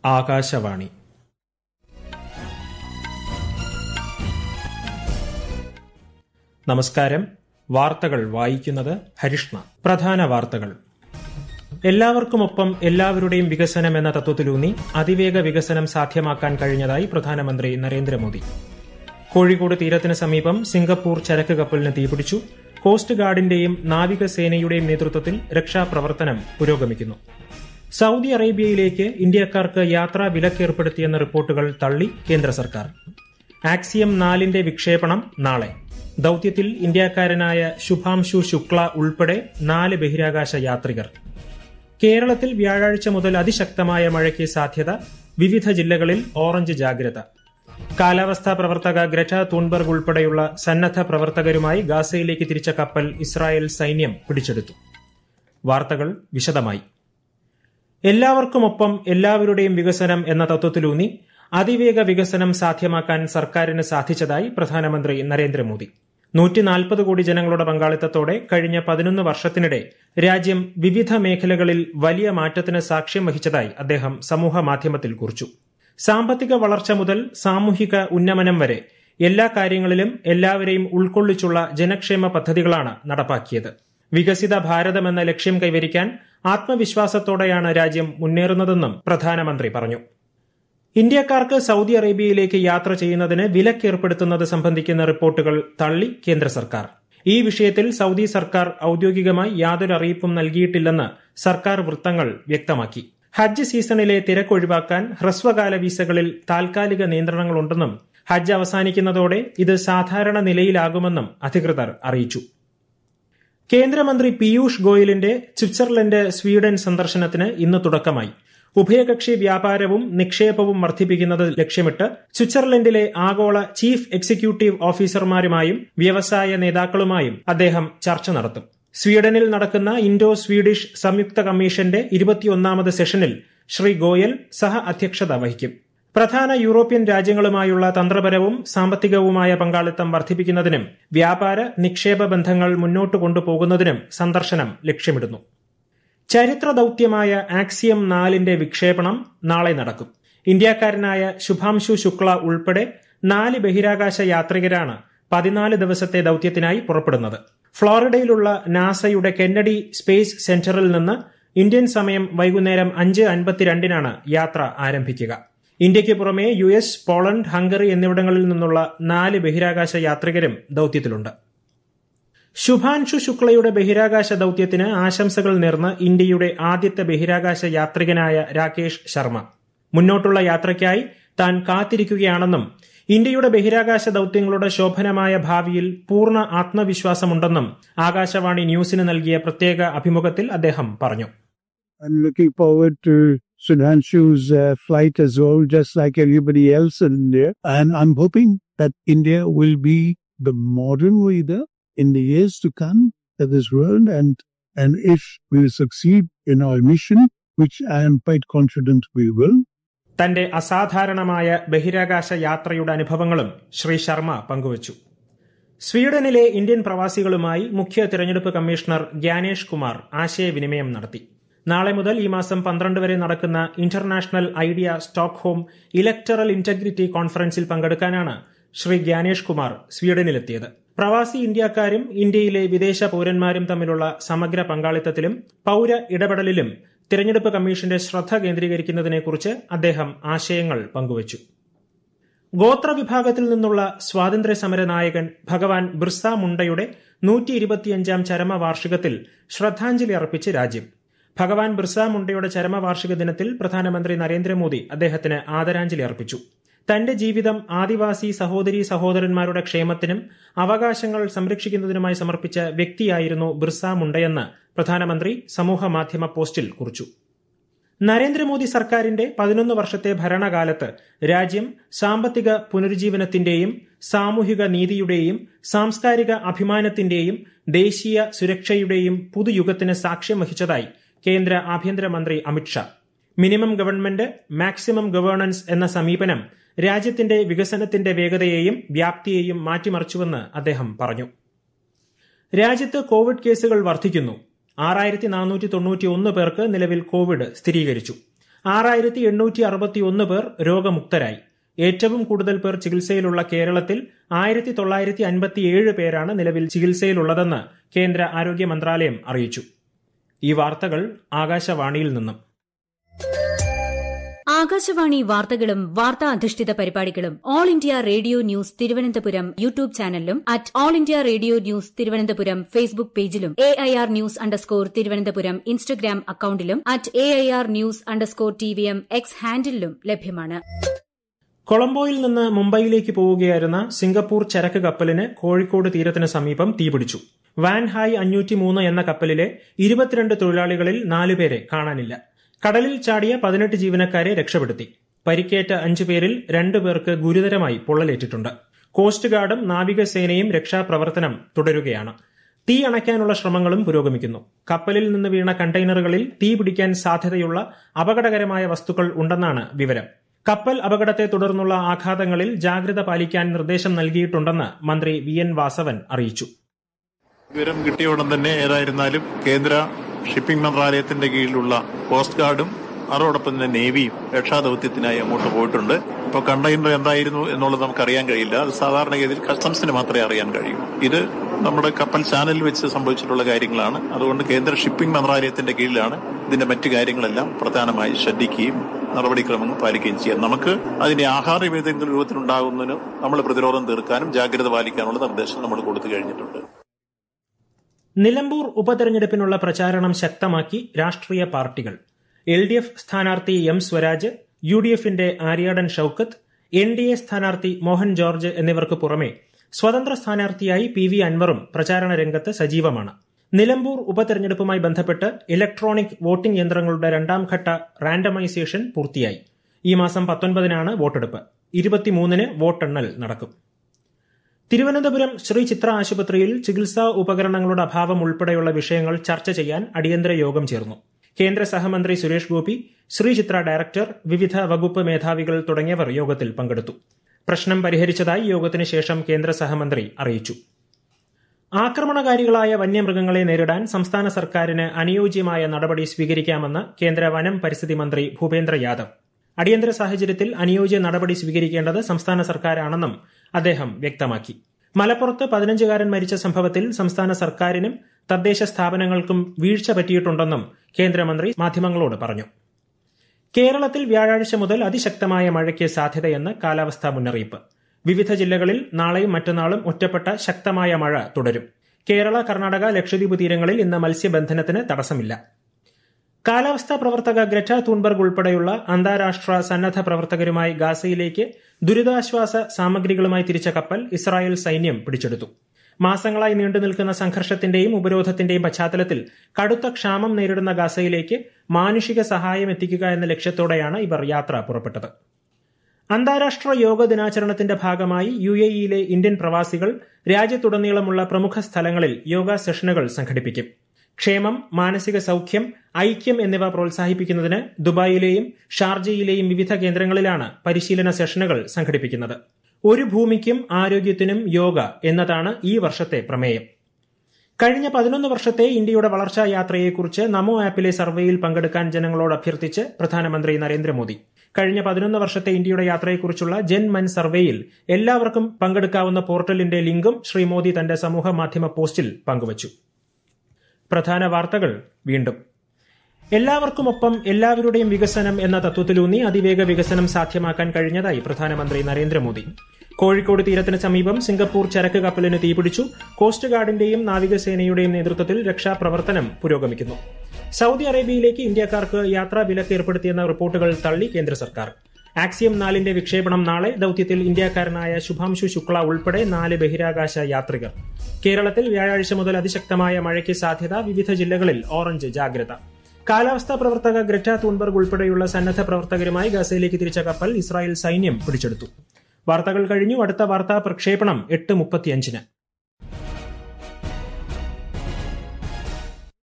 ആകാശവാണി നമസ്കാരം വാർത്തകൾ വായിക്കുന്നത് ഹരിഷ്ണ പ്രധാന വാർത്തകൾ എല്ലാവർക്കുമൊപ്പം എല്ലാവരുടെയും വികസനം എന്ന തത്വത്തിലൂന്നി അതിവേഗ വികസനം സാധ്യമാക്കാൻ കഴിഞ്ഞതായി പ്രധാനമന്ത്രി നരേന്ദ്രമോദി കോഴിക്കോട് തീരത്തിന് സമീപം സിംഗപ്പൂർ ചരക്ക് കപ്പലിന് തീപിടിച്ചു കോസ്റ്റ് ഗാർഡിന്റെയും നാവികസേനയുടെയും നേതൃത്വത്തിൽ രക്ഷാപ്രവർത്തനം പുരോഗമിക്കുന്നു സൌദി അറേബ്യയിലേക്ക് ഇന്ത്യക്കാർക്ക് യാത്രാ വിലക്കേർപ്പെടുത്തിയെന്ന റിപ്പോർട്ടുകൾ തള്ളി കേന്ദ്ര സർക്കാർ ആക്സിയം നാലിന്റെ വിക്ഷേപണം നാളെ ദൌത്യത്തിൽ ഇന്ത്യക്കാരനായ ശുഭാംശു ശുക്ല ഉൾപ്പെടെ നാല് ബഹിരാകാശ യാത്രികർ കേരളത്തിൽ വ്യാഴാഴ്ച മുതൽ അതിശക്തമായ മഴയ്ക്ക് സാധ്യത വിവിധ ജില്ലകളിൽ ഓറഞ്ച് ജാഗ്രത കാലാവസ്ഥാ പ്രവർത്തക ഗ്രറ്റ തൂൺബർഗ് ഉൾപ്പെടെയുള്ള സന്നദ്ധ പ്രവർത്തകരുമായി ഗാസയിലേക്ക് തിരിച്ച കപ്പൽ ഇസ്രായേൽ സൈന്യം പിടിച്ചെടുത്തു വാർത്തകൾ വിശദമായി എല്ലാവർക്കുമൊപ്പം എല്ലാവരുടെയും വികസനം എന്ന തത്വത്തിലൂന്നി അതിവേഗ വികസനം സാധ്യമാക്കാൻ സർക്കാരിന് സാധിച്ചതായി പ്രധാനമന്ത്രി നരേന്ദ്രമോദി നൂറ്റി നാൽപ്പത് കോടി ജനങ്ങളുടെ പങ്കാളിത്തത്തോടെ കഴിഞ്ഞ പതിനൊന്ന് വർഷത്തിനിടെ രാജ്യം വിവിധ മേഖലകളിൽ വലിയ മാറ്റത്തിന് സാക്ഷ്യം വഹിച്ചതായി അദ്ദേഹം സമൂഹ മാധ്യമത്തിൽ കുറിച്ചു സാമ്പത്തിക വളർച്ച മുതൽ സാമൂഹിക ഉന്നമനം വരെ എല്ലാ കാര്യങ്ങളിലും എല്ലാവരെയും ഉൾക്കൊള്ളിച്ചുള്ള ജനക്ഷേമ പദ്ധതികളാണ് നടപ്പാക്കിയത് വികസിത ഭാരതം എന്ന ലക്ഷ്യം കൈവരിക്കാൻ ആത്മവിശ്വാസത്തോടെയാണ് രാജ്യം മുന്നേറുന്നതെന്നും പ്രധാനമന്ത്രി പറഞ്ഞു ഇന്ത്യക്കാർക്ക് സൌദി അറേബ്യയിലേക്ക് യാത്ര ചെയ്യുന്നതിന് വിലക്കേർപ്പെടുത്തുന്നത് സംബന്ധിക്കുന്ന റിപ്പോർട്ടുകൾ തള്ളി കേന്ദ്ര സർക്കാർ ഈ വിഷയത്തിൽ സൌദി സർക്കാർ ഔദ്യോഗികമായി യാതൊരു അറിയിപ്പും നൽകിയിട്ടില്ലെന്ന് സർക്കാർ വൃത്തങ്ങൾ വ്യക്തമാക്കി ഹജ്ജ് സീസണിലെ തിരക്കൊഴിവാക്കാൻ ഹ്രസ്വകാല വീസകളിൽ താൽക്കാലിക നിയന്ത്രണങ്ങളുണ്ടെന്നും ഹജ്ജ് അവസാനിക്കുന്നതോടെ ഇത് സാധാരണ നിലയിലാകുമെന്നും അധികൃതർ അറിയിച്ചു കേന്ദ്രമന്ത്രി പീയൂഷ് ഗോയലിന്റെ സ്വിറ്റ്സർലൻഡ് സ്വീഡൻ സന്ദർശനത്തിന് ഇന്ന് തുടക്കമായി ഉഭയകക്ഷി വ്യാപാരവും നിക്ഷേപവും വർദ്ധിപ്പിക്കുന്നത് ലക്ഷ്യമിട്ട് സ്വിറ്റ്സർലൻഡിലെ ആഗോള ചീഫ് എക്സിക്യൂട്ടീവ് ഓഫീസർമാരുമായും വ്യവസായ നേതാക്കളുമായും അദ്ദേഹം ചർച്ച നടത്തും സ്വീഡനിൽ നടക്കുന്ന ഇൻഡോ സ്വീഡിഷ് സംയുക്ത കമ്മീഷന്റെ ഇരുപത്തിയൊന്നാമത് സെഷനിൽ ശ്രീ ഗോയൽ സഹ അധ്യക്ഷത വഹിക്കും പ്രധാന യൂറോപ്യൻ രാജ്യങ്ങളുമായുള്ള തന്ത്രപരവും സാമ്പത്തികവുമായ പങ്കാളിത്തം വർദ്ധിപ്പിക്കുന്നതിനും വ്യാപാര നിക്ഷേപ ബന്ധങ്ങൾ മുന്നോട്ട് കൊണ്ടുപോകുന്നതിനും സന്ദർശനം ലക്ഷ്യമിടുന്നു ചരിത്ര ദൌത്യമായ ആക്സിയം നാലിന്റെ വിക്ഷേപണം നാളെ നടക്കും ഇന്ത്യക്കാരനായ ശുഭാംശു ശുക്ല ഉൾപ്പെടെ നാല് ബഹിരാകാശ യാത്രികരാണ് പതിനാല് ദിവസത്തെ ദൌത്യത്തിനായി പുറപ്പെടുന്നത് ഫ്ലോറിഡയിലുള്ള നാസയുടെ കെന്നഡി സ്പേസ് സെന്ററിൽ നിന്ന് ഇന്ത്യൻ സമയം വൈകുന്നേരം അഞ്ച് അൻപത്തിരണ്ടിനാണ് യാത്ര ആരംഭിക്കുക ഇന്ത്യയ്ക്ക് പുറമെ യു എസ് പോളണ്ട് ഹംഗറി എന്നിവിടങ്ങളിൽ നിന്നുള്ള നാല് ബഹിരാകാശ യാത്രികരും ദൌത്യത്തിലുണ്ട് ശുഭാൻഷു ശുക്ലയുടെ ബഹിരാകാശ ദൌത്യത്തിന് ആശംസകൾ നേർന്ന് ഇന്ത്യയുടെ ആദ്യത്തെ ബഹിരാകാശ യാത്രികനായ രാകേഷ് ശർമ്മ മുന്നോട്ടുള്ള യാത്രയ്ക്കായി താൻ കാത്തിരിക്കുകയാണെന്നും ഇന്ത്യയുടെ ബഹിരാകാശ ദൌത്യങ്ങളുടെ ശോഭനമായ ഭാവിയിൽ പൂർണ്ണ ആത്മവിശ്വാസമുണ്ടെന്നും ആകാശവാണി ന്യൂസിന് നൽകിയ പ്രത്യേക അഭിമുഖത്തിൽ അദ്ദേഹം പറഞ്ഞു I'm looking forward to Sudhanshu's uh, flight as well, just like everybody else in India. And I'm hoping that India will be the modern leader in the years to come of this world. And, and if we succeed in our mission, which I am quite confident we will, തന്റെ അസാധാരണമായ ബഹിരാകാശ യാത്രയുടെ അനുഭവങ്ങളും ശ്രീ ശർമ്മ പങ്കുവച്ചു സ്വീഡനിലെ Indian പ്രവാസികളുമായി മുഖ്യ തിരഞ്ഞെടുപ്പ് commissioner Gyanesh Kumar ആശയവിനിമയം നടത്തി നാളെ മുതൽ ഈ മാസം പന്ത്രണ്ട് വരെ നടക്കുന്ന international IDEA Stockholm electoral integrity കോൺഫറൻസിൽ പങ്കെടുക്കാനാണ് ശ്രീ ഗ്യാനേഷ് കുമാർ സ്വീഡനിലെത്തിയത് പ്രവാസി ഇന്ത്യക്കാരും ഇന്ത്യയിലെ വിദേശ പൌരന്മാരും തമ്മിലുള്ള സമഗ്ര പങ്കാളിത്തത്തിലും പൌര ഇടപെടലിലും തിരഞ്ഞെടുപ്പ് കമ്മീഷന്റെ ശ്രദ്ധ കേന്ദ്രീകരിക്കുന്നതിനെക്കുറിച്ച് അദ്ദേഹം ആശയങ്ങൾ പങ്കുവച്ചു ഗോത്ര വിഭാഗത്തിൽ നിന്നുള്ള സ്വാതന്ത്ര്യ സമര നായകൻ ഭഗവാൻ ബിർസ മുണ്ടയുടെ നൂറ്റി ഇരുപത്തിയഞ്ചാം ചരമവാർഷികത്തിൽ ശ്രദ്ധാഞ്ജലി അർപ്പിച്ച് രാജ്യം ഭഗവാൻ ബിർസ മുണ്ടയുടെ ചരമവാർഷിക ദിനത്തിൽ പ്രധാനമന്ത്രി നരേന്ദ്രമോദി അദ്ദേഹത്തിന് ആദരാഞ്ജലി അർപ്പിച്ചു തന്റെ ജീവിതം ആദിവാസി സഹോദരി സഹോദരന്മാരുടെ ക്ഷേമത്തിനും അവകാശങ്ങൾ സംരക്ഷിക്കുന്നതിനുമായി സമർപ്പിച്ച വ്യക്തിയായിരുന്നു ബിർസ മുണ്ടയെന്ന് പ്രധാനമന്ത്രി സമൂഹ മാധ്യമ പോസ്റ്റിൽ കുറിച്ചു നരേന്ദ്രമോദി സർക്കാരിന്റെ പതിനൊന്ന് വർഷത്തെ ഭരണകാലത്ത് രാജ്യം സാമ്പത്തിക പുനരുജ്ജീവനത്തിന്റെയും സാമൂഹിക നീതിയുടെയും സാംസ്കാരിക അഭിമാനത്തിന്റെയും ദേശീയ സുരക്ഷയുടെയും പുതുയുഗത്തിന് സാക്ഷ്യം വഹിച്ചതായി കേന്ദ്ര ആഭ്യന്തരമന്ത്രി Amit Shah minimum government maximum governance എന്ന സമീപനം രാജ്യത്തിന്റെ വികസനത്തിന്റെ വേഗതയെയും വ്യാപ്തിയെയും മാറ്റിമറിച്ചുവെന്ന് അദ്ദേഹം പറഞ്ഞു രാജ്യത്ത് കോവിഡ് കേസുകൾ വർദ്ധിക്കുന്നു ആറായിരത്തി നാനൂറ്റി തൊണ്ണൂറ്റി ഒന്ന് പേർക്ക് നിലവിൽ കോവിഡ് സ്ഥിരീകരിച്ചു ആറായിരത്തി എണ്ണൂറ്റി അറുപത്തി ഒന്ന് പേർ രോഗമുക്തരായി ഏറ്റവും കൂടുതൽ പേർ ചികിത്സയിലുള്ള കേരളത്തിൽ ആയിരത്തി തൊള്ളായിരത്തി അൻപത്തിയേഴ് പേരാണ് നിലവിൽ ചികിത്സയിലുള്ളതെന്ന് കേന്ദ്ര ആരോഗ്യ മന്ത്രാലയം അറിയിച്ചു ഈ വാർത്തകൾ ആകാശവാണിയിൽ നിന്നും ആകാശവാണി വാർത്തകളും വാർത്താ അധിഷ്ഠിത പരിപാടികളും all India radio news Thiruvananthapuram YouTube ചാനലിലും at all India radio news Thiruvananthapuram Facebook പേജിലും A I R news underscore Thiruvananthapuram Instagram അക്കൌണ്ടിലും at A I R news underscore T V M X ഹാൻഡിലും ലഭ്യമാണ് കൊളംബോയിൽ നിന്ന് മുംബൈയിലേക്ക് പോവുകയായിരുന്ന സിംഗപ്പൂർ ചരക്ക് കപ്പലിന് കോഴിക്കോട് തീരത്തിന് സമീപം തീപിടിച്ചു വാൻ ഹായ് അഞ്ഞൂറ്റി മൂന്ന് എന്ന കപ്പലിലെ ഇരുപത്തിരണ്ട് തൊഴിലാളികളിൽ നാലുപേരെ കാണാനില്ല കടലിൽ ചാടിയ പതിനെട്ട് ജീവനക്കാരെ രക്ഷപ്പെടുത്തി പരിക്കേറ്റ അഞ്ചു പേരിൽ രണ്ടു പേർക്ക് ഗുരുതരമായി പൊള്ളലേറ്റിട്ടുണ്ട് കോസ്റ്റ് ഗാർഡും നാവികസേനയും രക്ഷാപ്രവർത്തനം തുടരുകയാണ് തീ അണയ്ക്കാനുള്ള ശ്രമങ്ങളും പുരോഗമിക്കുന്നു കപ്പലിൽ നിന്ന് വീണ കണ്ടെയ്നറുകളിൽ തീ പിടിക്കാൻ സാധ്യതയുള്ള അപകടകരമായ വസ്തുക്കൾ ഉണ്ടെന്നാണ് വിവരം കപ്പൽ അപകടത്തെ തുടർന്നുള്ള ആഘാതങ്ങളിൽ ജാഗ്രത പാലിക്കാൻ നിർദ്ദേശം നൽകിയിട്ടുണ്ടെന്ന് മന്ത്രി വി എൻ വാസവൻ അറിയിച്ചു വിവരം കിട്ടിയ ഉടൻ തന്നെ ഏതായിരുന്നാലും കേന്ദ്ര ഷിപ്പിംഗ് മന്ത്രാലയത്തിന്റെ കീഴിലുള്ള കോസ്റ്റ് ഗാർഡും അതോടൊപ്പം തന്നെ നേവിയും രക്ഷാദൌത്യത്തിനായി അങ്ങോട്ട് പോയിട്ടുണ്ട് ഇപ്പോൾ കണ്ടെയ്നർ എന്തായിരുന്നു എന്നുള്ളത് നമുക്ക് അറിയാൻ കഴിയില്ല അത് സാധാരണഗതിയിൽ കസ്റ്റംസിന് മാത്രമേ അറിയാൻ കഴിയൂ ഇത് നമ്മുടെ കപ്പൽ ചാനലിൽ വെച്ച് സംഭവിച്ചിട്ടുള്ള കാര്യങ്ങളാണ് അതുകൊണ്ട് കേന്ദ്ര ഷിപ്പിംഗ് മന്ത്രാലയത്തിന്റെ കീഴിലാണ് ഇതിന്റെ മറ്റു കാര്യങ്ങളെല്ലാം പ്രധാനമായി ശ്രദ്ധിക്കുകയും നടപടിക്രമങ്ങൾ പാലിക്കുകയും ചെയ്യാം നമുക്ക് അതിന്റെ ആഹാരം ഏതെങ്കിലും രൂപത്തിലുണ്ടാകുന്നതിന് നമ്മൾ പ്രതിരോധം തീർക്കാനും ജാഗ്രത പാലിക്കാനുള്ള നിർദ്ദേശം നമ്മൾ കൊടുത്തു കഴിഞ്ഞിട്ടുണ്ട് നിലമ്പൂർ ഉപതെരഞ്ഞെടുപ്പിനുള്ള പ്രചാരണം ശക്തമാക്കി രാഷ്ട്രീയ പാർട്ടികൾ എൽ ഡി എഫ് സ്ഥാനാർത്ഥി എം സ്വരാജ് യു ഡി എഫിന്റെ Aryadan Shoukath N D A സ്ഥാനാർത്ഥി മോഹൻ ജോർജ് എന്നിവർക്ക് പുറമെ സ്വതന്ത്ര സ്ഥാനാർത്ഥിയായി പി വി അൻവറും പ്രചാരണ രംഗത്ത് സജീവമാണ് നിലമ്പൂർ ഉപതെരഞ്ഞെടുപ്പുമായി ബന്ധപ്പെട്ട് ഇലക്ട്രോണിക് വോട്ടിംഗ് യന്ത്രങ്ങളുടെ രണ്ടാം ഘട്ട റാൻഡമൈസേഷൻ പൂർത്തിയായി ഈ മാസം പത്തൊൻപതിനാണ് വോട്ടെടുപ്പ് ഇരുപത്തിമൂന്നിന് വോട്ടെണ്ണൽ നടക്കും തിരുവനന്തപുരം ശ്രീ ചിത്ര ആശുപത്രിയിൽ ചികിത്സാ ഉപകരണങ്ങളുടെ അഭാവം ഉൾപ്പെടെയുള്ള വിഷയങ്ങൾ ചർച്ച ചെയ്യാൻ അടിയന്തര യോഗം ചേർന്നു കേന്ദ്ര സഹമന്ത്രി സുരേഷ് ഗോപി ശ്രീ ചിത്ര ഡയറക്ടർ വിവിധ വകുപ്പ് മേധാവികൾ തുടങ്ങിയവർ യോഗത്തിൽ പങ്കെടുത്തു പ്രശ്നം പരിഹരിച്ചതായി യോഗത്തിന് ശേഷം കേന്ദ്ര സഹമന്ത്രി അറിയിച്ചു ആക്രമണകാരികളായ വന്യമൃഗങ്ങളെ നേരിടാൻ സംസ്ഥാന സർക്കാരിന് അനുയോജ്യമായ നടപടി സ്വീകരിക്കാമെന്ന് കേന്ദ്ര വനം പരിസ്ഥിതി മന്ത്രി ഭൂപേന്ദ്ര യാദവ് അടിയന്തര സാഹചര്യത്തിൽ അനുയോജ്യ നടപടി സ്വീകരിക്കേണ്ടത് സംസ്ഥാന സർക്കാരാണെന്നും അദ്ദേഹം വ്യക്തമാക്കി മലപ്പുറത്ത് പതിനഞ്ചുകാരൻ മരിച്ച സംഭവത്തിൽ സംസ്ഥാന സർക്കാരിനും തദ്ദേശ സ്ഥാപനങ്ങൾക്കും വീഴ്ച പറ്റിയിട്ടുണ്ടെന്നും കേന്ദ്രമന്ത്രി മാധ്യമങ്ങളോട് പറഞ്ഞു കേരളത്തിൽ വ്യാഴാഴ്ച മുതൽ അതിശക്തമായ മഴയ്ക്ക് സാധ്യതയെന്ന് കാലാവസ്ഥാ മുന്നറിയിപ്പ് വിവിധ ജില്ലകളിൽ നാളെയും മറ്റന്നാളും ഒറ്റപ്പെട്ട ശക്തമായ മഴ തുടരും കേരള കർണാടക ലക്ഷദ്വീപ് തീരങ്ങളിൽ ഇന്ന് മത്സ്യബന്ധനത്തിന് തടസ്സമില്ല കാലാവസ്ഥാ പ്രവർത്തക ഗ്രറ്റ തൂൺബർഗ് ഉൾപ്പെടെയുള്ള അന്താരാഷ്ട്ര സന്നദ്ധ പ്രവർത്തകരുമായി ഗാസയിലേക്ക് ദുരിതാശ്വാസ സാമഗ്രികളുമായി തിരിച്ച കപ്പൽ ഇസ്രായേൽ സൈന്യം പിടിച്ചെടുത്തു മാസങ്ങളായി നീണ്ടു നിൽക്കുന്ന സംഘർഷത്തിന്റെയും ഉപരോധത്തിന്റെയും പശ്ചാത്തലത്തിൽ കടുത്ത ക്ഷാമം നേരിടുന്ന ഗാസയിലേക്ക് മാനുഷിക സഹായം എത്തിക്കുക എന്ന ലക്ഷ്യത്തോടെയാണ് ഇവർ യാത്ര പുറപ്പെട്ടത് അന്താരാഷ്ട്ര യോഗ ദിനാചരണത്തിന്റെ ഭാഗമായി യു എ ഇയിലെ ഇന്ത്യൻ പ്രവാസികൾ രാജ്യത്തുടനീളമുള്ള പ്രമുഖ സ്ഥലങ്ങളിൽ യോഗ സെഷനുകൾ സംഘടിപ്പിക്കും ക്ഷേമം മാനസിക സൌഖ്യം ഐക്യം എന്നിവ പ്രോത്സാഹിപ്പിക്കുന്നതിന് ദുബായിലെയും ഷാർജയിലെയും വിവിധ കേന്ദ്രങ്ങളിലാണ് പരിശീലന സെഷനുകൾ സംഘടിപ്പിക്കുന്നത് ഒരു ഭൂമിക്കും ആരോഗ്യത്തിനും യോഗ എന്നതാണ് ഈ വർഷത്തെ പ്രമേയം കഴിഞ്ഞ പതിനൊന്ന് വർഷത്തെ ഇന്ത്യയുടെ വളർച്ചാ യാത്രയെക്കുറിച്ച് നമോ ആപ്പിലെ സർവേയിൽ പങ്കെടുക്കാൻ ജനങ്ങളോട് അഭ്യർത്ഥിച്ച് പ്രധാനമന്ത്രി നരേന്ദ്രമോദി കഴിഞ്ഞ പതിനൊന്ന് വർഷത്തെ ഇന്ത്യയുടെ യാത്രയെക്കുറിച്ചുള്ള ജൻ മൻ സർവേയിൽ എല്ലാവർക്കും പങ്കെടുക്കാവുന്ന പോർട്ടലിന്റെ ലിങ്കും ശ്രീ മോദി തന്റെ സമൂഹ മാധ്യമ പോസ്റ്റിൽ പങ്കുവച്ചു പ്രധാന വാർത്തകൾ വീണ്ടും എല്ലാവർക്കുമൊപ്പം എല്ലാവരുടെയും വികസനം എന്ന തത്വത്തിലൂന്നി അതിവേഗ വികസനം സാധ്യമാക്കാൻ കഴിഞ്ഞതായി പ്രധാനമന്ത്രി നരേന്ദ്രമോദി കോഴിക്കോട് തീരത്തിന് സമീപം സിംഗപ്പൂർ ചരക്ക് കപ്പലിന് തീപിടിച്ചു കോസ്റ്റ് ഗാർഡിന്റെയും നാവികസേനയുടെയും നേതൃത്വത്തിൽ രക്ഷാപ്രവർത്തനം പുരോഗമിക്കുന്നു സൌദി അറേബ്യയിലേക്ക് ഇന്ത്യക്കാർക്ക് യാത്രാ വിലക്ക് ഏർപ്പെടുത്തിയെന്ന റിപ്പോർട്ടുകൾ തള്ളി കേന്ദ്ര സർക്കാർ ആക്സിയം നാലിന്റെ വിക്ഷേപണം നാളെ ദൌത്യത്തിൽ ഇന്ത്യക്കാരനായ ശുഭാംശു ശുക്ല ഉൾപ്പെടെ നാല് ബഹിരാകാശ യാത്രികർ കേരളത്തിൽ വ്യാഴാഴ്ച മുതൽ അതിശക്തമായ മഴയ്ക്ക് സാധ്യത വിവിധ ജില്ലകളിൽ ഓറഞ്ച് ജാഗ്രത കാലാവസ്ഥാ പ്രവർത്തക ഗ്രറ്റ തൂൺബർഗ് ഉൾപ്പെടെയുള്ള സന്നദ്ധ പ്രവർത്തകരുമായി ഗസയിലേക്ക് തിരിച്ച കപ്പൽ ഇസ്രായേൽ സൈന്യം പിടിച്ചെടുത്തു വാർത്തകൾ കഴിഞ്ഞു അടുത്ത വാർത്താ പ്രക്ഷേപണം എട്ട് മുപ്പത്തിയഞ്ചിന്